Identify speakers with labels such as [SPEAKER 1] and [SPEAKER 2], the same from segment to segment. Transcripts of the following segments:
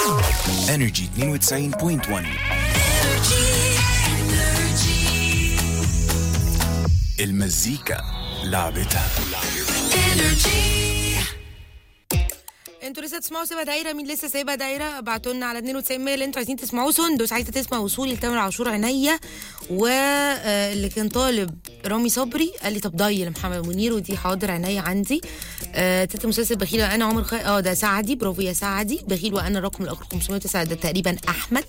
[SPEAKER 1] انرجي 92.1 المزيكا لعبتها
[SPEAKER 2] انتوا لسه تسمعوا سيبها دايره مين لسه سايبها دايره ابعتوا لنا على 92 اللي انتوا عايزين تسمعوه سندس عايزه تسمع وصولي لتامر عاشور عينيا واللي كان طالب رامي صبري قال لي طب ضي لمحمد منير ودي حاضر عينيا عندي آه تتر مسلسل بخيل وانا عمر خي... اه ده سعدي برافو يا سعدي بخيل وانا الرقم الاخر 509 ده تقريبا احمد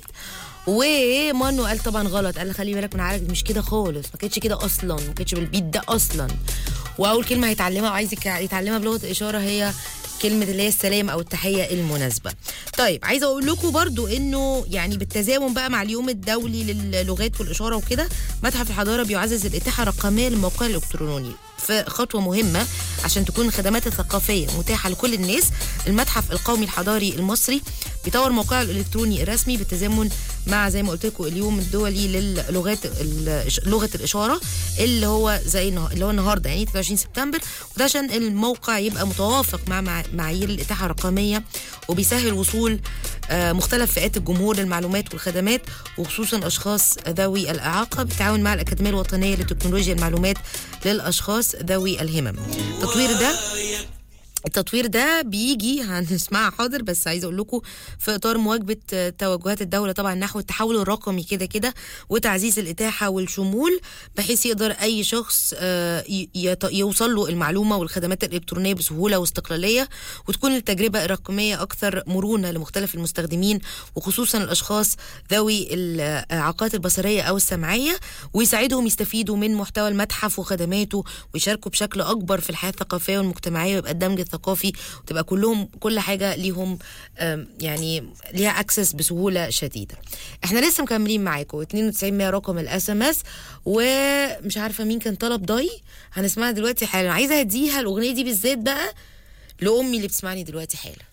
[SPEAKER 2] ومانو قال طبعا غلط قال خلي بالك من عقلك مش كده خالص ما كانتش كده اصلا ما كانتش بالبيت ده اصلا واول كلمه هيتعلمها وعايز يك- يتعلمها بلغه الاشاره هي كلمه اللي هي السلام او التحيه المناسبه طيب عايزه اقول لكم برضو انه يعني بالتزامن بقى مع اليوم الدولي للغات والاشاره وكده متحف الحضاره بيعزز الاتاحه الرقميه للموقع الالكتروني في خطوه مهمه عشان تكون الخدمات الثقافيه متاحه لكل الناس المتحف القومي الحضاري المصري بيطور موقعه الالكتروني الرسمي بالتزامن مع زي ما قلت لكم اليوم الدولي للغات ال- لغه الاشاره اللي هو زي النه- اللي هو النهارده يعني 23 سبتمبر وده عشان الموقع يبقى متوافق مع مع- معايير الاتاحه الرقميه وبيسهل وصول آه، مختلف فئات الجمهور للمعلومات والخدمات وخصوصا اشخاص ذوي الاعاقه بالتعاون مع الاكاديميه الوطنيه لتكنولوجيا المعلومات للاشخاص ذوي الهمم التطوير ده التطوير ده بيجي هنسمعها حاضر بس عايزه اقول لكم في اطار مواكبه آه، توجهات الدوله طبعا نحو التحول الرقمي كده كده وتعزيز الاتاحه والشمول بحيث يقدر اي شخص آه، ي- يط- يوصل له المعلومه والخدمات الالكترونيه بسهوله واستقلاليه وتكون التجربه الرقميه اكثر مرونه لمختلف المستخدمين وخصوصا الاشخاص ذوي الاعاقات البصريه او السمعيه ويساعدهم يستفيدوا من محتوى المتحف وخدماته ويشاركوا بشكل اكبر في الحياه الثقافيه والمجتمعيه ويبقى الدمج الثقافي وتبقى كلهم كل حاجه ليهم آم، يعني ليها اكسس بسهوله شديده. احنا لسه مكملين معاكم 92 100 رقم الاس ام اس ومش عارفه مين كان طلب ضي هنسمعها دلوقتي حالا عايزه اديها الاغنيه دي بالذات بقى لامي اللي بتسمعني دلوقتي حالا